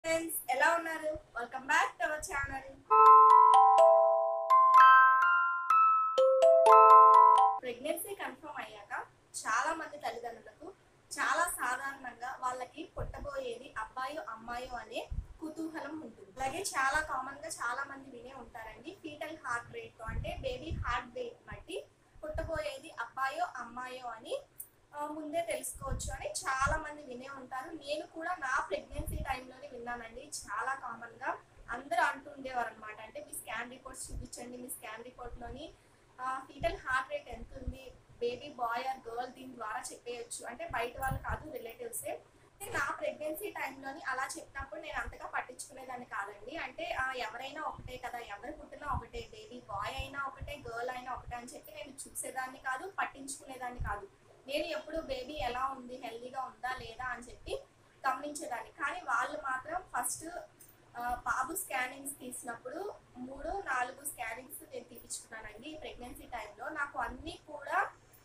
friends ఎలా ఉన్నారు welcome back to our channel pregnancy confirm అయ్యాక చాలా మంది తల్లిదండ్రులకు చాలా సాధారణంగా వాళ్ళకి పుట్టబోయేది అబ్బాయో అమ్మాయో అనే కుతూహలం ఉంటుంది అలాగే చాలా కామన్ గా చాలా మంది వినే ఉంటారండి ఫీటల్ హార్ట్ రేట్ అంటే బేబీ హార్ట్ రేట్ బట్టి పుట్టబోయేది అబ్బాయో అమ్మాయో అని ఆ, ముందే తెలుసుకోవచ్చు అని చాలా మంది వినే ఉంటారు నేను కూడా నా ప్రెగ్నెన్సీ టైంలోనే విన్నానండి చాలా కామన్ గా అందరూ అంటుండేవారు అనమాట అంటే మీ స్కాన్ రిపోర్ట్స్ చూపించండి మీ స్కాన్ రిపోర్ట్ లోని ఫీటల్ హార్ట్ రేట్ ఎంత ఉంది బేబీ బాయ్ ఆర్ గర్ల్ దీని ద్వారా చెప్పేయచ్చు అంటే బయట వాళ్ళు కాదు రిలేటివ్సే నా ప్రెగ్నెన్సీ టైంలోని అలా చెప్పినప్పుడు నేను అంతగా పట్టించుకునేదాన్ని కాదండి అంటే ఆ, ఎవరైనా ఒకటే కదా ఎవరు పుట్టినా ఒకటే బేబీ బాయ్ అయినా ఒకటే గర్ల్ అయినా ఒకటే అని చెప్పి నేను చూసేదాన్ని కాదు పట్టించుకునేదాన్ని కాదు నేను ఎప్పుడు బేబీ ఎలా ఉంది హెల్దీగా ఉందా లేదా అని చెప్పి గమనించేదాన్ని కానీ వాళ్ళు మాత్రం ఫస్ట్ బాబు స్కానింగ్స్ తీసినప్పుడు మూడు నాలుగు స్కానింగ్స్ నేను తీపించుకున్నానండి ప్రెగ్నెన్సీ టైంలో నాకు అన్నీ కూడా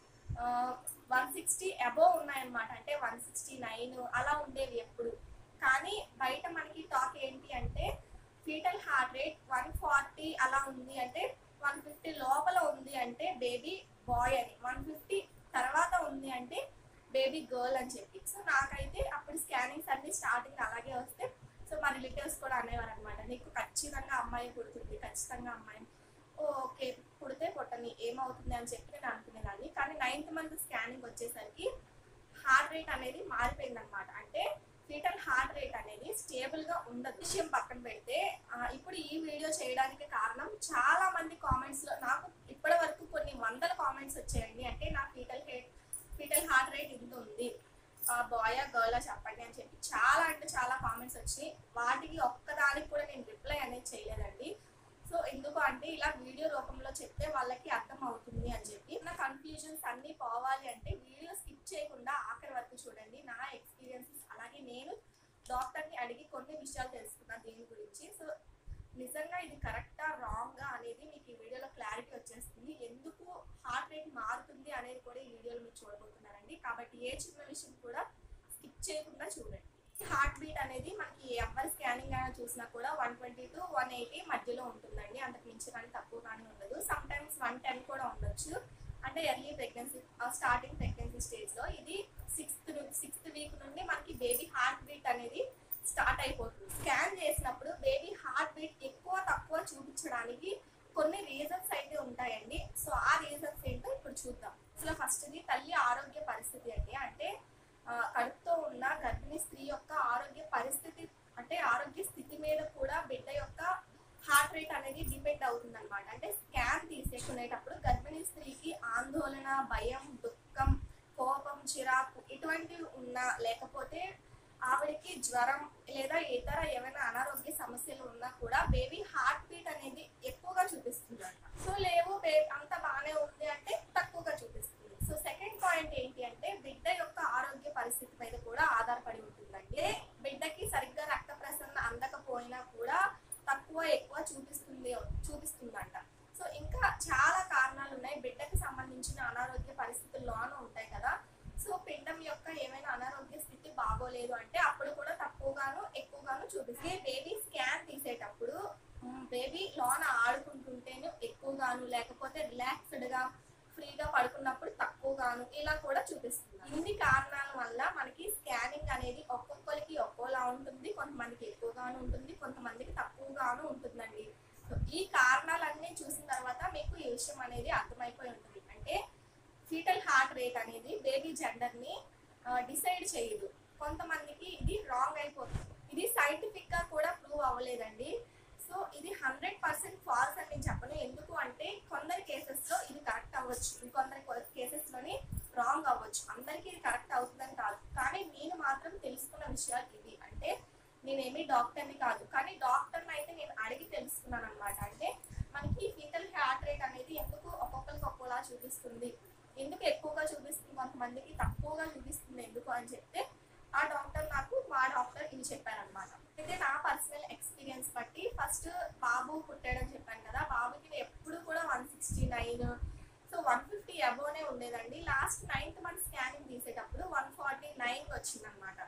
వన్ సిక్స్టీ అబోవ్ ఉన్నాయన్నమాట అంటే వన్ సిక్స్టీ నైన్ అలా ఉండేవి ఎప్పుడు కానీ బయట మనకి టాక్ ఏంటి అంటే foetal heart rate one forty అలా ఉంది అంటే వన్ ఫిఫ్టీ లోపల ఉంది అంటే బేబీ బాయ్ అని వన్ ఫిఫ్టీ తర్వాత ఉంది అంటే బేబీ గర్ల్ అని చెప్పి సో నాకైతే అప్పుడు స్కానింగ్స్ అన్ని స్టార్టింగ్ అలాగే వస్తే సో మా రిలేటివ్స్ కూడా అనేవారు అనమాట నీకు ఖచ్చితంగా అమ్మాయి పుడుతుంది ఖచ్చితంగా అమ్మాయి ఓ ఓకే పుడితే పుట్టని ఏమవుతుంది అని చెప్పి నేను అనుకునేదాన్ని కానీ నైన్త్ మంత్ స్కానింగ్ వచ్చేసరికి హార్ట్ రేట్ అనేది మారిపోయింది అనమాట అంటే ఫీటల్ హార్ట్ రేట్ అనేది స్టేబుల్ గా ఉండదు విషయం పక్కన పెడితే ఆ, ఇప్పుడు ఈ వీడియో చేయడానికి కారణం చాలా మంది కామెంట్స్ లో నాకు ఇప్పటి వరకు కొన్ని వందల కామెంట్స్ వచ్చాయండి అంటే నా foetal hate foetal heart rate ఇంత ఉంది బాయ్ గర్ల్ చెప్పండి అని చెప్పి చాలా అంటే చాలా కామెంట్స్ వచ్చి వాటికి ఒక్కదానికి కూడా నేను రిప్లై అనేది చేయలేదండి సో ఎందుకు అంటే ఇలా వీడియో రూపంలో చెప్తే వాళ్ళకి అర్థం అవుతుంది అని చెప్పి నా కన్ఫ్యూజన్స్ అన్ని పోవాలి అంటే వీడియో స్కిప్ చేయకుండా ఆఖరి వరకు చూడండి నా ఎక్స్పీరియన్సెస్ అలాగే నేను డాక్టర్ని అడిగి కొన్ని విషయాలు తెలుసుకున్నాను దీని గురించి సో నిజంగా ఇది కరెక్టా రాంగా అనేది మీకు ఈ వీడియోలో క్లారిటీ వచ్చేస్తుంది ఎందుకు హార్ట్ రేట్ మారుతుంది అనేది కూడా ఈ వీడియోలో మీరు చూడబోతున్నారండి కాబట్టి ఏ చిన్న విషయం కూడా స్కిప్ చేయకుండా చూడండి హార్ట్ బీట్ అనేది మనకి ఎవరి స్కానింగ్ అయినా చూసినా కూడా one twenty to one eighty మధ్యలో ఉంటుందండి అంతకు మించి కానీ తక్కువ కానీ ఉండదు సమ్ టైమ్స్ వన్ టెన్ కూడా ఉండొచ్చు అంటే early pregnancy starting pregnancy stage లో ఇది సిక్స్త్ సిక్స్త్ వీక్ నుండి మనకి బేబీ హార్ట్ బీట్ అనేది స్టార్ట్ అయిపోతుంది స్కాన్ చేసినప్పుడు బేబీ హార్ట్ బీట్ ఎక్కువ తక్కువ చూపించడానికి కొన్ని రీజన్స్ అయితే ఉంటాయండి సో ఆ రీజన్స్ ఏంటో ఇప్పుడు చూద్దాం అసలు ఫస్ట్ది తల్లి ఆరోగ్య పరిస్థితి అండి అంటే ఆ, కడుపుతో ఉన్న గర్భిణీ స్త్రీ యొక్క ఆరోగ్య పరిస్థితి అంటే ఆరోగ్య స్థితి మీద కూడా బిడ్డ యొక్క హార్ట్ రేట్ అనేది డిపెండ్ అవుతుంది అనమాట అంటే స్కాన్ తీసేసుకునేటప్పుడు గర్భిణీ స్త్రీకి ఆందోళన భయం దుఃఖం కోపం చిరాకు ఇటువంటివి ఉన్నా లేకపోతే ఆవిడకి జ్వరం లేదా ఇతర ఏమైనా అనారోగ్య సమస్యలు ఉన్నా కూడా బేబీ హార్ట్ బీట్ అనేది ఎక్కువగా చూపిస్తుంది అంట సో లేవు బే- అంత బాగానే ఉంది అంటే తక్కువగా చూపిస్తుంది సో సెకండ్ పాయింట్ ఏంటి అంటే బిడ్డ యొక్క ఆరోగ్య పరిస్థితి మీద కూడా ఆధారపడి ఉంటుందండి బిడ్డకి సరిగ్గా రక్త ప్రసరణ అందకపోయినా కూడా తక్కువ ఎక్కువ చూపిస్తుంది చూపిస్తుందంట సో ఇంకా చాలా కారణాలు ఉన్నాయి బిడ్డకి సంబంధించిన అనారోగ్య పరిస్థితుల్లోనూ ఉంటాయి కదా సో పిండం యొక్క ఏమైనా అనారోగ్య స్థితి బాగోలేదు అంటే అప్పుడు కూడా తక్కువగాను ఎక్కువగాను చూపిస్తే బేబీ స్కాన్ తీసేటప్పుడు బేబీ లోన ఆడుకుంటుంటేనే ఎక్కువగాను లేకపోతే రిలాక్స్డ్ గా ఫ్రీగా పడుకున్నప్పుడు తక్కువగాను ఇలా కూడా చూపిస్తుంది ఇన్ని కారణాల వల్ల మనకి స్కానింగ్ అనేది ఒక్కొక్కరికి ఒక్కోలా ఉంటుంది కొంతమందికి ఎక్కువగాను ఉంటుంది కొంతమందికి తక్కువగాను ఉంటుందండి సో ఈ కారణాలన్నీ చూసిన తర్వాత మీకు ఈ విషయం అనేది అర్థమైపోయి ఉంటుంది అంటే ఫీటల్ హార్ట్ రేట్ అనేది బేబీ జెండర్ ని డిసైడ్ చేయదు కొంతమందికి ఇది రాంగ్ అయిపోతుంది ఇది సైంటిఫిక్ గా కూడా ప్రూవ్ అవ్వలేదండి సో ఇది హండ్రెడ్ పర్సెంట్ ఫాల్స్ అని నేను చెప్పను ఎందుకు అంటే కొందరి కేసెస్ లో ఇది కరెక్ట్ అవ్వచ్చు ఇంకొందరి కేసెస్ లోని రాంగ్ అవ్వచ్చు అందరికీ ఇది కరెక్ట్ అవుతుందని కాదు కానీ నేను మాత్రం తెలుసుకున్న విషయాలు ఇవి అంటే నేనేమి డాక్టర్ని కాదు కానీ డాక్టర్ని అయితే నేను అడిగి తెలుసుకున్నాను అనమాట అంటే మనకి ఫీటల్ హార్ట్ రేట్ అనేది ఎందుకు ఒక్కొక్కరికి ఒక్కోలా చూపిస్తుంది ఎందుకు ఎక్కువగా చూపిస్తుంది కొంతమందికి తక్కువగా చూపిస్తుంది ఎందుకు అని చెప్తే ఆ డాక్టర్ నాకు మా డాక్టర్ ఇవి చెప్పారనమాట అయితే నా పర్సనల్ ఎక్స్పీరియన్స్ బట్టి ఫస్ట్ బాబు పుట్టాడని చెప్పాను కదా బాబుకి ఎప్పుడు కూడా one sixty nine so one fifty అబోనే ఉండేదండి లాస్ట్ నైన్త్ మంత్ స్కానింగ్ తీసేటప్పుడు వన్ ఫార్టీ నైన్ వచ్చిందనమాట సో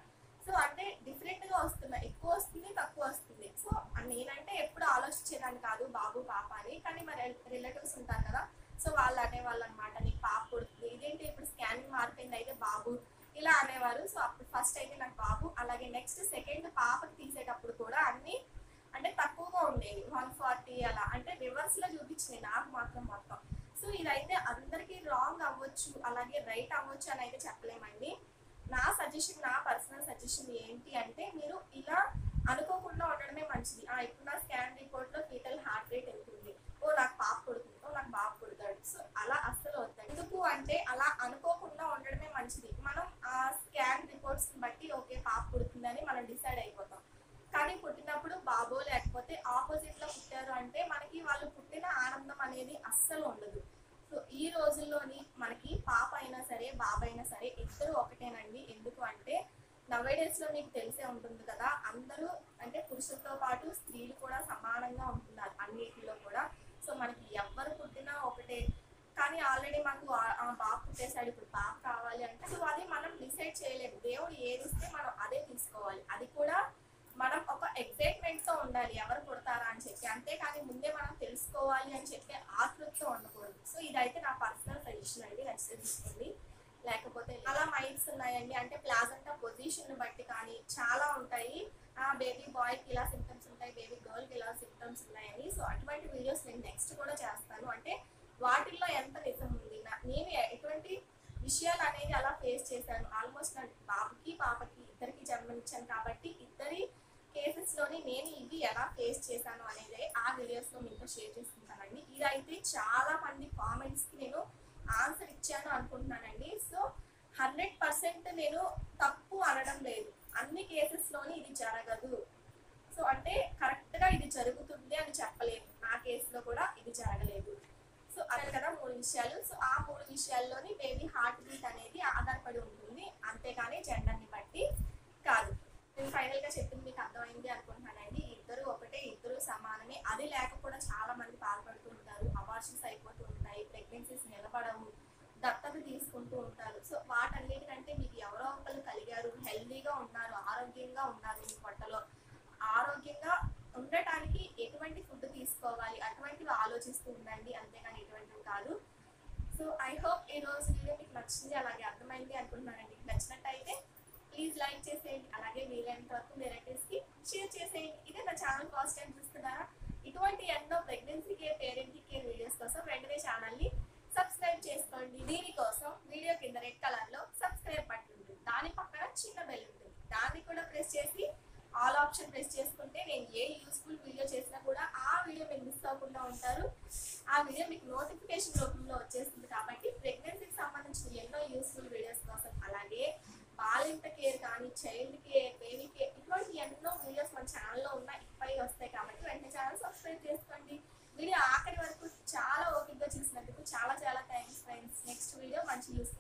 సో అంటే డిఫరెంట్ గా వస్తున్నాయి ఎక్కువ వస్తుంది తక్కువ వస్తుంది సో నేనంటే ఎప్పుడు ఆలోచించేదాన్ని కాదు బాబు పాప అని కానీ మరి రిలేటివ్స్ ఉంటారు కదా సో వాళ్ళు అనేవాళ్ళు అనమాట నీకు పాప పుడుతుంది ఇదేంటి ఇప్పుడు స్కానింగ్ మారిపోయింది అయితే బాబు ఇలా అనేవారు సో అప్పుడు ఫస్ట్ అయితే నాకు బాబు అలాగే నెక్స్ట్ సెకండ్ పాపకి తీసేటప్పుడు కూడా అన్ని అంటే తక్కువగా ఉండేవి వన్ ఫార్టీ అలా అంటే రివర్స్ లో చూపించినాయి నాకు మాత్రం మొత్తం సో ఇదైతే అందరికీ రాంగ్ అవ్వచ్చు అలాగే రైట్ అవ్వచ్చు అని అయితే చెప్పలేమండి నా సజెషన్ నా పర్సనల్ సజెషన్ ఏంటి అంటే మీరు ఇలా అనుకోకుండా ఉండడమే మంచిది ఆ ఇప్పుడు నా స్కాన్ రిపోర్ట్ లో ఫీటల్ హార్ట్ రేట్ ఎంత ఉంది ఓ నాకు పాప పుడుతుంది ఓ నాకు బాబు పుడతాడు సో అలా అస్సలు వద్దు ఎందుకు అంటే అలా అనుకోకుండా ఉండడమే మంచిది మనం ఆ స్కాన్ రిపోర్ట్స్ బట్టి ఓకే పాప పుడుతుందని మనం డిసైడ్ అయిపోతాం కానీ పుట్టినప్పుడు బాబో లేకపోతే ఆపోజిట్ లో పుట్టారు అంటే మనకి వాళ్ళు పుట్టిన ఆనందం అనేది అస్సలు ఉండదు సో ఈ రోజుల్లోని మనకి పాప అయినా సరే బాబు అయినా సరే ఇద్దరు ఒకటేనండి ఎందుకు అంటే నవేడేస్ లో మీకు తెలిసే ఉంటుంది కదా అందరూ అంటే పురుషులతో పాటు స్త్రీలు కూడా సమానంగా ఉంటున్నారు అన్నిటిలో కూడా సో మనకి ఎవ్వరు పుట్టినా ఒకటే కానీ ఆల్రెడీ మాకు ఆ- ఆ బాబు పుట్టేసాడు ఇప్పుడు పాప కావాలి అంటే సో అది మనం డిసైడ్ చేయలేము దేవుడు ఏది ఇస్తే మనం అదే తీసుకోవాలి అది కూడా మనం ఒక ఎక్సైట్మెంట్ తో ఉండాలి ఎవరు పుడతారా అని చెప్పి అంతేకాని ముందే మనం తెలుసుకోవాలి అని చెప్పి ఆతృతతో ఉండకూడదు సో ఇదైతే నా పర్సనల్ సజెషన్ అండి నచ్చితే తీసుకోండి లేకపోతే చాలా మైండ్స్ ఉన్నాయండి అంటే ప్లాజంటా పొజిషన్ బట్టి కానీ చాలా ఉంటాయి ఆ బేబీ బాయ్ కి ఇలా సిమ్టమ్స్ ఉంటాయి బేబీ గర్ల్ కి ఇలా సిమ్టమ్స్ ఉన్నాయని సో అటువంటి వీడియోస్ నేను నెక్స్ట్ కూడా చేస్తాను అంటే వాటిల్లో ఎంత నిజం ఉంది నా- నేను ఎటువంటి విషయాలు అనేది అలా ఫేస్ చేశాను ఆల్మోస్ట్ నా బాబుకి పాపకి ఇద్దరికి జన్మనిచ్చాను కాబట్టి ఇద్దరి కేసెస్ లోని నేను ఇవి ఎలా ఫేస్ చేశాను అనేది ఆ వీడియోస్ లో మీతో షేర్ చేసుకుంటానండి ఇదైతే చాలా మంది కామెంట్స్ కి నేను ఆన్సర్ ఇచ్చాను అనుకుంటున్నానండి సో హండ్రెడ్ పర్సెంట్ నేను తప్పు అనడం లేదు అన్ని కేసెస్ లోని ఇది జరగదు సో అంటే కరెక్ట్ గా ఇది జరుగుతుంది అని చెప్పలేదు నా కేసులో కూడా ఇది జరగలేదు సో అదే కదా మూడు విషయాలు సో ఆ మూడు విషయాల్లోని బేబీ హార్ట్ బీట్ అనేది ఆధారపడి ఉంటుంది అంతేకాని జెండర్ని బట్టి కాదు నేను ఫైనల్ గా చెప్పింది మీకు అర్థమైంది అనుకుంటున్నానండి ఇద్దరు ఒకటే ఇద్దరు సమానమే అది లేక కూడా చాలా మంది బాధపడుతూ ఉంటారు అబార్షన్స్ అయిపోతూ ఉంటాయి ప్రెగ్నెన్సీస్ నిలబడవు దత్తత తీసుకుంటూ ఉంటారు సో వాటన్నిటికంటే మీకు ఎవరో ఒకరు కలిగారు హెల్దీగా ఉన్నారు ఆరోగ్యంగా ఉన్నారు మీ పొట్టలో ఆరోగ్యంగా ఉండటానికి ఎటువంటి ఫుడ్ తీసుకోవాలి అటువంటివి ఆలోచిస్తూ ఉండండి అంతేగాని ఎటువంటివి కాదు సో ఐ హోప్ ఈ రోజు వీడియో మీకు నచ్చింది అలాగే అర్థమైంది అనుకుంటున్నానండి మీకు నచ్చినట్టయితే ప్లీజ్ లైక్ చేసేయండి అలాగే వీలైనంత వరకు మీ relatives కి షేర్ చేసేయండి ఇదే నా ఛానల్ ఫస్ట్ టైం చూస్తున్నారా ఇటువంటి ఎన్నో pregnancy care parenting care videos కోసం వెంటనే ఛానల్ ని సబ్స్క్రైబ్ చేసుకోండి దీనికోసం వీడియో కింద రెడ్ కలర్ లో సబ్స్క్రైబ్ బటన్ ఉంటుంది దాని పక్కన చిన్న బెల్ ఉంటుంది దాన్ని కూడా ప్రెస్ చేసి ఆల్ ఆప్షన్ ప్రెస్ చేసుకుంటే నేను ఏ యూస్ఫుల్ వీడియో చేసినా కూడా ఆ వీడియో మీరు మిస్ అవ్వకుండా ఉంటారు ఆ వీడియో మీకు నోటిఫికేషన్ రూపంలో వచ్చేస్తుంది కాబట్టి ప్రెగ్నెన్సీకి సంబంధించిన ఎన్నో యూస్ఫుల్ వీడియోస్ కోసం అలాగే బాలింత కేర్ కానీ చైల్డ్ కేర్ బేబీ కేర్ ఇటువంటి ఎన్నో వీడియోస్ మన ఛానల్లో ఉన్నాయి ఇప్పటికీ వస్తాయి కాబట్టి వెంటనే ఛానల్ సబ్స్క్రైబ్ చేసుకోండి వీడియో ఆఖరి వరకు చాలా ఓపికగా చూసినందుకు చాలా చాలా థ్యాంక్స్ ఫ్రెండ్స్ నెక్స్ట్ వీడియో మంచి యూస్ఫుల్